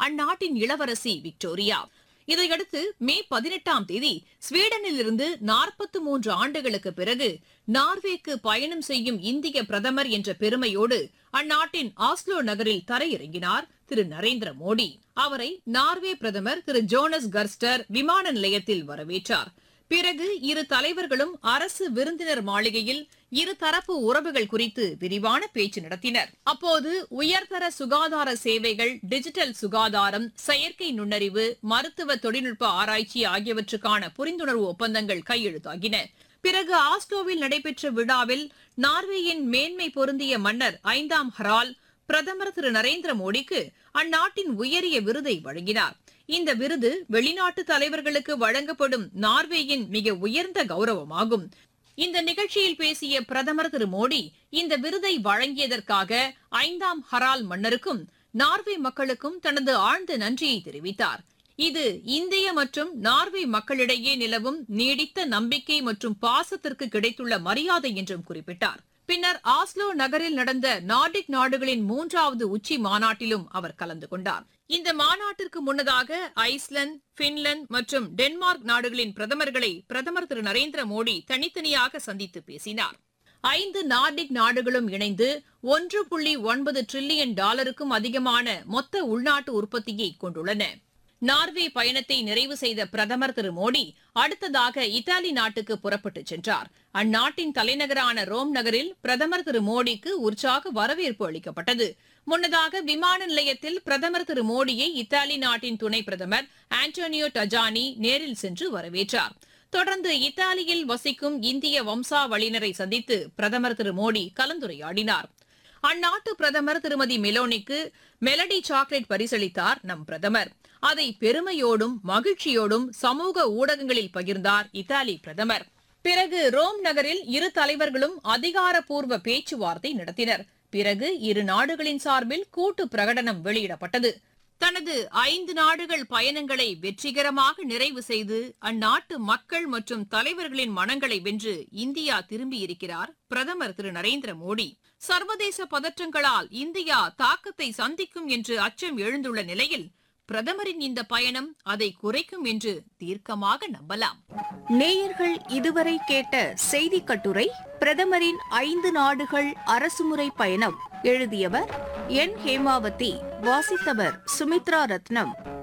அந்நாட்டின் இளவரசி விக்டோரியா இதையடுத்து மே பதினெட்டாம் தேதி ஸ்வீடனில் இருந்து நாற்பத்தி மூன்று ஆண்டுகளுக்கு பிறகு நார்வேக்கு பயணம் செய்யும் இந்திய பிரதமர் என்ற பெருமையோடு அந்நாட்டின் ஆஸ்லோ நகரில் தரையிறங்கினார் திரு நரேந்திர மோடி அவரை நார்வே பிரதமர் திரு ஜோனஸ் கர்ஸ்டர் விமான நிலையத்தில் வரவேற்றார் பிறகு இரு தலைவர்களும் அரசு விருந்தினர் மாளிகையில் இருதரப்பு உறவுகள் குறித்து விரிவான பேச்சு நடத்தினர் அப்போது உயர்தர சுகாதார சேவைகள் டிஜிட்டல் சுகாதாரம் செயற்கை நுண்ணறிவு மருத்துவ தொழில்நுட்ப ஆராய்ச்சி ஆகியவற்றுக்கான புரிந்துணர்வு ஒப்பந்தங்கள் கையெழுத்தாகின பிறகு ஆஸ்லோவில் நடைபெற்ற விழாவில் நார்வேயின் மேன்மை பொருந்திய மன்னர் ஐந்தாம் ஹரால் பிரதமர் திரு நரேந்திர மோடிக்கு அந்நாட்டின் உயரிய விருதை வழங்கினார் இந்த விருது வெளிநாட்டு தலைவர்களுக்கு வழங்கப்படும் நார்வேயின் மிக உயர்ந்த கௌரவமாகும் இந்த நிகழ்ச்சியில் பேசிய பிரதமர் திரு மோடி இந்த விருதை வழங்கியதற்காக ஐந்தாம் ஹரால் மன்னருக்கும் நார்வே மக்களுக்கும் தனது ஆழ்ந்த நன்றியை தெரிவித்தார் இது இந்திய மற்றும் நார்வே மக்களிடையே நிலவும் நீடித்த நம்பிக்கை மற்றும் பாசத்திற்கு கிடைத்துள்ள மரியாதை என்றும் குறிப்பிட்டார் பின்னர் ஆஸ்லோ நகரில் நடந்த நார்டிக் நாடுகளின் மூன்றாவது உச்சி மாநாட்டிலும் அவர் கலந்து கொண்டார் இந்த மாநாட்டிற்கு முன்னதாக ஐஸ்லாந்து பின்லாந்து மற்றும் டென்மார்க் நாடுகளின் பிரதமர்களை பிரதமர் திரு நரேந்திர மோடி தனித்தனியாக சந்தித்து பேசினார் ஐந்து நார்டிக் நாடுகளும் இணைந்து ஒன்று புள்ளி ஒன்பது டிரில்லியன் டாலருக்கும் அதிகமான மொத்த உள்நாட்டு உற்பத்தியை கொண்டுள்ளன நார்வே பயணத்தை நிறைவு செய்த பிரதமர் திரு மோடி அடுத்ததாக இத்தாலி நாட்டுக்கு புறப்பட்டுச் சென்றார் அந்நாட்டின் தலைநகரான ரோம் நகரில் பிரதமர் திரு மோடிக்கு உற்சாக வரவேற்பு அளிக்கப்பட்டது முன்னதாக விமான நிலையத்தில் பிரதமர் திரு மோடியை இத்தாலி நாட்டின் துணை பிரதமர் ஆண்டோனியோ டஜானி நேரில் சென்று வரவேற்றார் தொடர்ந்து இத்தாலியில் வசிக்கும் இந்திய வம்சாவளியினரை சந்தித்து பிரதமர் திரு மோடி கலந்துரையாடினார் அந்நாட்டு பிரதமர் திருமதி மெலோனிக்கு மெலடி சாக்லேட் பரிசளித்தார் நம் பிரதமர் அதை பெருமையோடும் மகிழ்ச்சியோடும் சமூக ஊடகங்களில் பகிர்ந்தார் இத்தாலி பிரதமர் பிறகு ரோம் நகரில் இரு தலைவர்களும் அதிகாரப்பூர்வ பேச்சுவார்த்தை நடத்தினர் பிறகு இரு நாடுகளின் சார்பில் கூட்டு பிரகடனம் வெளியிடப்பட்டது தனது ஐந்து நாடுகள் பயணங்களை வெற்றிகரமாக நிறைவு செய்து அந்நாட்டு மக்கள் மற்றும் தலைவர்களின் மனங்களை வென்று இந்தியா திரும்பியிருக்கிறார் பிரதமர் திரு நரேந்திர மோடி சர்வதேச பதற்றங்களால் இந்தியா தாக்கத்தை சந்திக்கும் என்று அச்சம் எழுந்துள்ள நிலையில் பிரதமரின் இந்த பயணம் அதை குறைக்கும் என்று தீர்க்கமாக நம்பலாம் நேயர்கள் இதுவரை கேட்ட செய்தி கட்டுரை பிரதமரின் ஐந்து நாடுகள் அரசுமுறை பயணம் எழுதியவர் என் ஹேமாவதி வாசித்தவர் சுமித்ரா ரத்னம்